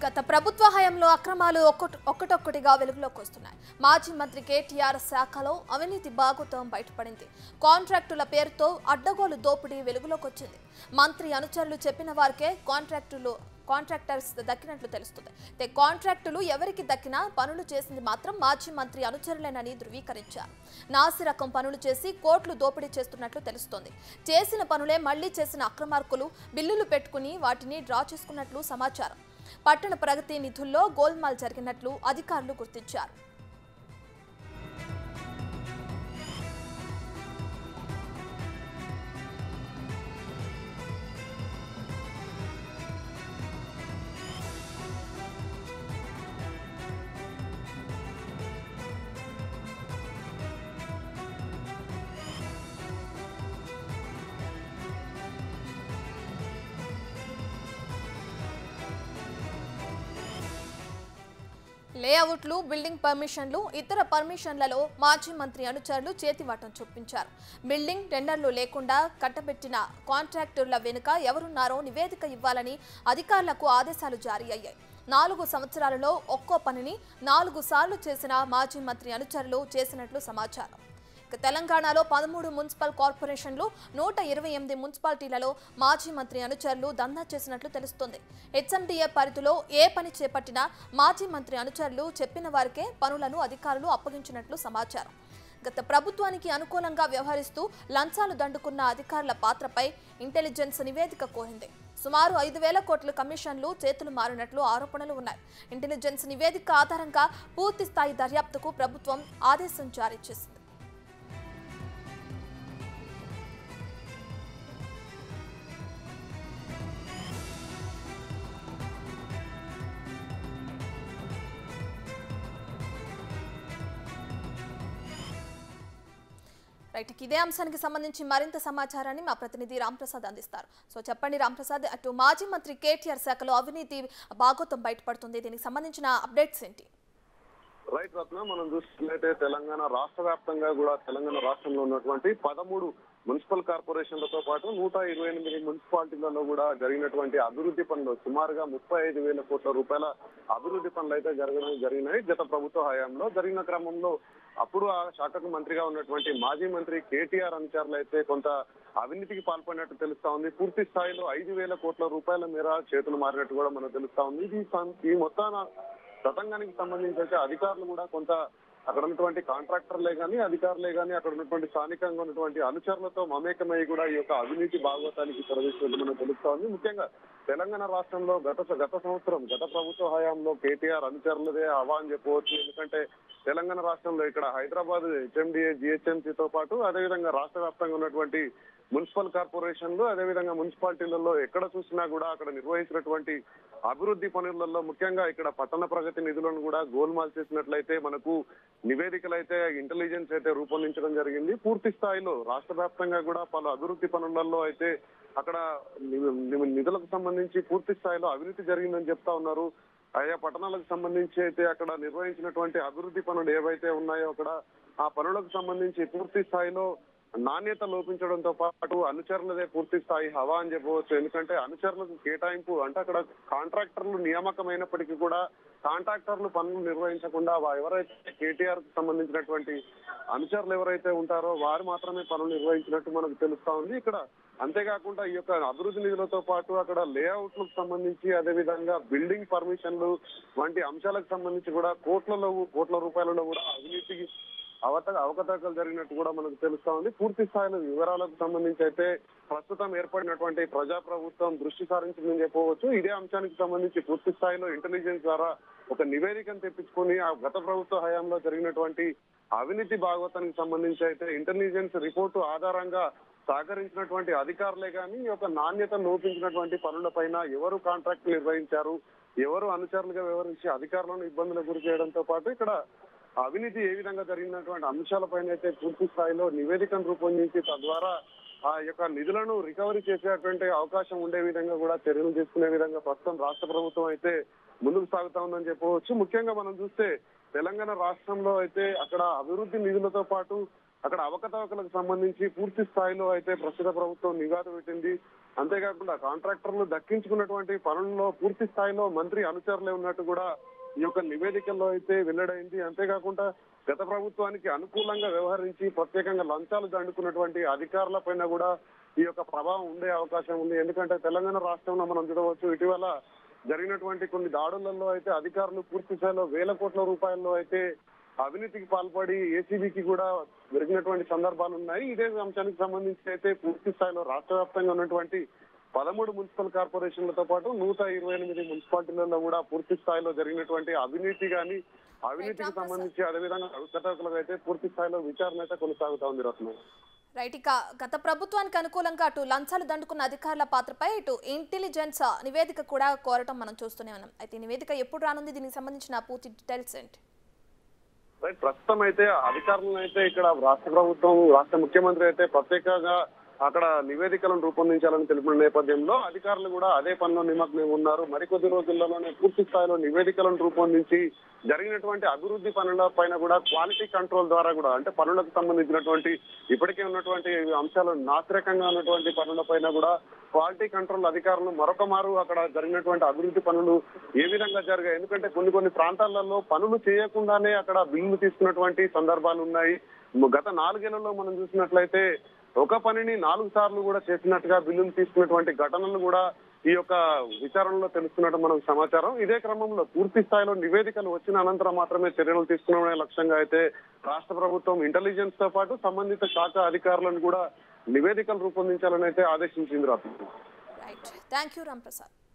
గత ప్రభుత్వ హయాంలో అక్రమాలు ఒక్కటి ఒక్కటొక్కటిగా వెలుగులోకి వస్తున్నాయి మాజీ మంత్రి కేటీఆర్ శాఖలో అవినీతి బాగుతం బయటపడింది కాంట్రాక్టుల పేరుతో అడ్డగోలు దోపిడీ వెలుగులోకి వచ్చింది మంత్రి అనుచరులు చెప్పిన వారికే కాంట్రాక్టులు కాంట్రాక్టర్స్ దక్కినట్లు తెలుస్తుంది అయితే కాంట్రాక్టులు ఎవరికి దక్కినా పనులు చేసింది మాత్రం మాజీ మంత్రి అనుచరులేనని ధృవీకరించారు నాసి రకం పనులు చేసి కోట్లు దోపిడీ చేస్తున్నట్లు తెలుస్తోంది చేసిన పనులే మళ్లీ చేసిన అక్రమార్కులు బిల్లులు పెట్టుకుని వాటిని డ్రా చేసుకున్నట్లు సమాచారం పట్టణ ప్రగతి నిధుల్లో గోల్మాల్ జరిగినట్లు అధికారులు గుర్తించారు లేఅవుట్లు బిల్డింగ్ పర్మిషన్లు ఇతర పర్మిషన్లలో మాజీ మంత్రి అనుచరులు చేతివాటం చూపించారు బిల్డింగ్ టెండర్లు లేకుండా కట్టబెట్టిన కాంట్రాక్టర్ల వెనుక ఎవరున్నారో నివేదిక ఇవ్వాలని అధికారులకు ఆదేశాలు జారీ అయ్యాయి నాలుగు సంవత్సరాలలో ఒక్కో పనిని నాలుగు సార్లు చేసిన మాజీ మంత్రి అనుచరులు చేసినట్లు సమాచారం ఇక తెలంగాణలో పదమూడు మున్సిపల్ కార్పొరేషన్లు నూట ఇరవై ఎనిమిది మున్సిపాలిటీలలో మాజీ మంత్రి అనుచరులు దందా చేసినట్లు తెలుస్తోంది హెచ్ఎండిఏ పరిధిలో ఏ పని చేపట్టినా మాజీ మంత్రి అనుచరులు చెప్పిన వారికే పనులను అధికారులు అప్పగించినట్లు సమాచారం గత ప్రభుత్వానికి అనుకూలంగా వ్యవహరిస్తూ లంచాలు దండుకున్న అధికారుల పాత్రపై ఇంటెలిజెన్స్ నివేదిక కోరింది సుమారు ఐదు వేల కోట్ల కమిషన్లు చేతులు మారినట్లు ఆరోపణలు ఉన్నాయి ఇంటెలిజెన్స్ నివేదిక ఆధారంగా పూర్తి స్థాయి దర్యాప్తుకు ప్రభుత్వం ఆదేశం జారీ చేసింది రైట్ ఇక ఇదే అంశానికి సంబంధించి మరింత సమాచారాన్ని మా ప్రతినిధి రాంప్రసాద్ అందిస్తారు సో చెప్పండి రాంప్రసాద్ అటు మాజీ మంత్రి కేటీఆర్ శాఖలో అవినీతి బాగోతం బయటపడుతుంది దీనికి సంబంధించిన అప్డేట్స్ ఏంటి రైట్ రత్న మనం చూసుకున్నట్లయితే తెలంగాణ రాష్ట్ర వ్యాప్తంగా కూడా తెలంగాణ రాష్ట్రంలో ఉన్నటువంటి పదమూడు మున్సిపల్ కార్పొరేషన్లతో పాటు నూట ఇరవై ఎనిమిది మున్సిపాలిటీలలో కూడా జరిగినటువంటి అభివృద్ధి పనులు సుమారుగా ముప్పై ఐదు వేల కోట్ల రూపాయల అభివృద్ధి పనులు అయితే జరగడం జరిగినాయి గత ప్రభుత్వ హయాంలో జరిగిన క్రమంలో అప్పుడు ఆ శాఖకు మంత్రిగా ఉన్నటువంటి మాజీ మంత్రి కేటీఆర్ అనుచరులు అయితే కొంత అవినీతికి పాల్పడినట్టు తెలుస్తా ఉంది పూర్తి స్థాయిలో ఐదు వేల కోట్ల రూపాయల మేర చేతులు మారినట్టు కూడా మనకు తెలుస్తా ఉంది ఇది సం- ఈ మొత్తాన తతంగానికి సంబంధించి అయితే అధికారులు కూడా కొంత అక్కడ ఉన్నటువంటి కాంట్రాక్టర్లే కానీ అధికారులే కానీ అక్కడ ఉన్నటువంటి స్థానికంగా ఉన్నటువంటి అనుచరులతో మమేకమై కూడా ఈ యొక్క అవినీతి భాగవతానికి ప్రవేశించడం మనకు తెలుస్తా ఉంది ముఖ్యంగా తెలంగాణ రాష్ట్రంలో గత గత సంవత్సరం గత ప్రభుత్వ హయాంలో కేటీఆర్ అనుచరులదే హవా అని చెప్పవచ్చు ఎందుకంటే తెలంగాణ రాష్ట్రంలో ఇక్కడ హైదరాబాద్ హెచ్ఎండిఏ జిహెచ్ఎంసీతో పాటు అదేవిధంగా రాష్ట్ర వ్యాప్తంగా ఉన్నటువంటి మున్సిపల్ కార్పొరేషన్లు అదేవిధంగా మున్సిపాలిటీలలో ఎక్కడ చూసినా కూడా అక్కడ నిర్వహించినటువంటి అభివృద్ధి పనులలో ముఖ్యంగా ఇక్కడ పట్టణ ప్రగతి నిధులను కూడా గోల్మాల్ చేసినట్లయితే మనకు నివేదికలు అయితే ఇంటెలిజెన్స్ అయితే రూపొందించడం జరిగింది పూర్తి స్థాయిలో రాష్ట్ర వ్యాప్తంగా కూడా పలు అభివృద్ధి పనులలో అయితే అక్కడ ని- ని- నిధులకు సంబంధించి పూర్తి స్థాయిలో అవినీతి జరిగిందని చెప్తా ఉన్నారు ఆయా పట్టణాలకు సంబంధించి అయితే అక్కడ నిర్వహించినటువంటి అభివృద్ధి పనులు ఏవైతే ఉన్నాయో అక్కడ ఆ పనులకు సంబంధించి పూర్తి స్థాయిలో నాణ్యత లోపించడంతో పాటు అనుచరులదే పూర్తి స్థాయి హవా అని చెప్పవచ్చు ఎందుకంటే అనుచరులకు కేటాయింపు అంటే అక్కడ కాంట్రాక్టర్లు నియామకమైనప్పటికీ కూడా కాంట్రాక్టర్లు పనులు నిర్వహించకుండా వా- ఎవరైతే కేటీఆర్ కు సంబంధించినటువంటి అనుచరులు ఎవరైతే ఉంటారో వారు మాత్రమే పనులు నిర్వహించినట్టు మనకు తెలుస్తా ఉంది ఇక్కడ అంతేకాకుండా ఈ యొక్క అభివృద్ధి నిధులతో పాటు అక్కడ లేఅవుట్లకు సంబంధించి అదే విధంగా బిల్డింగ్ పర్మిషన్లు వంటి అంశాలకు సంబంధించి కూడా కోట్లలో కోట్ల రూపాయలలో కూడా అవినీతికి అవత అవకతవకలు జరిగినట్టు కూడా మనకు తెలుస్తా ఉంది పూర్తి స్థాయిలో వివరాలకు సంబంధించి అయితే ప్రస్తుతం ఏర్పడినటువంటి ప్రజా ప్రభుత్వం దృష్టి సారించిందని చెప్పవచ్చు ఇదే అంశానికి సంబంధించి పూర్తి స్థాయిలో ఇంటెలిజెన్స్ ద్వారా ఒక నివేదికను తెప్పించుకొని ఆ గత ప్రభుత్వ హయాంలో జరిగినటువంటి అవినీతి భాగవతానికి సంబంధించి అయితే ఇంటెలిజెన్స్ రిపోర్టు ఆధారంగా సహకరించినటువంటి అధికారులే కానీ ఈ యొక్క నాణ్యత లోపించినటువంటి పనులపైన ఎవరు కాంట్రాక్ట్ నిర్వహించారు ఎవరు అనుచరులుగా వ్యవహరించి అధికారులను ఇబ్బందులకు గురి చేయడంతో పాటు ఇక్కడ అవినీతి ఏ విధంగా జరిగినటువంటి అంశాలపైన అయితే పూర్తి స్థాయిలో నివేదికను రూపొందించి తద్వారా ఆ యొక్క నిధులను రికవరీ చేసేటువంటి అవకాశం ఉండే విధంగా కూడా చర్యలు తీసుకునే విధంగా ప్రస్తుతం రాష్ట్ర ప్రభుత్వం అయితే ముందుకు సాగుతా ఉందని చెప్పవచ్చు ముఖ్యంగా మనం చూస్తే తెలంగాణ రాష్ట్రంలో అయితే అక్కడ అభివృద్ధి నిధులతో పాటు అక్కడ అవకతవకలకు సంబంధించి పూర్తి స్థాయిలో అయితే ప్రస్తుత ప్రభుత్వం నిఘాటు పెట్టింది అంతేకాకుండా కాంట్రాక్టర్లు దక్కించుకున్నటువంటి పనుల్లో పూర్తి స్థాయిలో మంత్రి అనుచరులే ఉన్నట్టు కూడా ఈ యొక్క నివేదికల్లో అయితే వెల్లడైంది అంతేకాకుండా గత ప్రభుత్వానికి అనుకూలంగా వ్యవహరించి ప్రత్యేకంగా లంచాలు దండుకున్నటువంటి అధికారుల పైన కూడా ఈ యొక్క ప్రభావం ఉండే అవకాశం ఉంది ఎందుకంటే తెలంగాణ రాష్ట్రంలో మనం చూడవచ్చు ఇటీవల జరిగినటువంటి కొన్ని దాడులలో అయితే అధికారులు పూర్తి స్థాయిలో వేల కోట్ల రూపాయల్లో అయితే అవినీతికి పాల్పడి ఏసీబీకి కూడా దొరికినటువంటి సందర్భాలు ఉన్నాయి ఇదే అంశానికి సంబంధించి అయితే పూర్తి స్థాయిలో రాష్ట్ర వ్యాప్తంగా ఉన్నటువంటి పదమూడు మున్సిపల్ కార్పొరేషన్లతో పాటు నూట ఇరవై ఎనిమిది మున్సిపాలిటీలలో కూడా పూర్తి స్థాయిలో జరిగినటువంటి అవినీతి గాని అవినీతికి సంబంధించి అదేవిధంగా అవకతవకలకు అయితే పూర్తి స్థాయిలో విచారణ అయితే కొనసాగుతా ఉంది రత్న రైట్ ఇక గత ప్రభుత్వానికి అనుకూలంగా అటు లంచాలు దండుకున్న అధికారుల పాత్రపై ఇటు ఇంటెలిజెన్స్ నివేదిక కూడా కోరటం మనం చూస్తూనే ఉన్నాం అయితే ఈ నివేదిక ఎప్పుడు రానుంది దీనికి సంబంధించిన పూర్తి డీటెయిల్స్ ఏంటి రైట్ ప్రస్తుతం అయితే అధికారులను అయితే ఇక్కడ రాష్ట్ర ప్రభుత్వం రాష్ట్ర ముఖ్యమంత్రి అయితే ప్రత్యేకంగా అక్కడ నివేదికలను రూపొందించాలని తెలిపిన నేపథ్యంలో అధికారులు కూడా అదే పనిలో నిమగ్నం ఉన్నారు మరికొద్ది రోజుల్లోనే పూర్తి స్థాయిలో నివేదికలను రూపొందించి జరిగినటువంటి అభివృద్ధి పనుల పైన కూడా క్వాలిటీ కంట్రోల్ ద్వారా కూడా అంటే పనులకు సంబంధించినటువంటి ఇప్పటికే ఉన్నటువంటి అంశాలు నాసిరకంగా ఉన్నటువంటి పనుల పైన కూడా క్వాలిటీ కంట్రోల్ అధికారులు మరొక మారు అక్కడ జరిగినటువంటి అభివృద్ధి పనులు ఏ విధంగా జరిగాయి ఎందుకంటే కొన్ని కొన్ని ప్రాంతాలలో పనులు చేయకుండానే అక్కడ బిల్లులు తీసుకున్నటువంటి సందర్భాలు ఉన్నాయి గత నాలుగేళ్లలో మనం చూసినట్లయితే ఒక పనిని నాలుగు సార్లు కూడా చేసినట్టుగా బిల్లులు తీసుకున్నటువంటి ఘటనలు కూడా ఈ యొక్క విచారణలో తెలుస్తున్నట్టు మనకు సమాచారం ఇదే క్రమంలో పూర్తి స్థాయిలో నివేదికలు వచ్చిన అనంతరం మాత్రమే చర్యలు తీసుకునే లక్ష్యంగా అయితే రాష్ట్ర ప్రభుత్వం ఇంటెలిజెన్స్ తో పాటు సంబంధిత శాఖ అధికారులను కూడా నివేదికలు రూపొందించాలని అయితే ఆదేశించింది రాత్రి right thank you Ram Prasad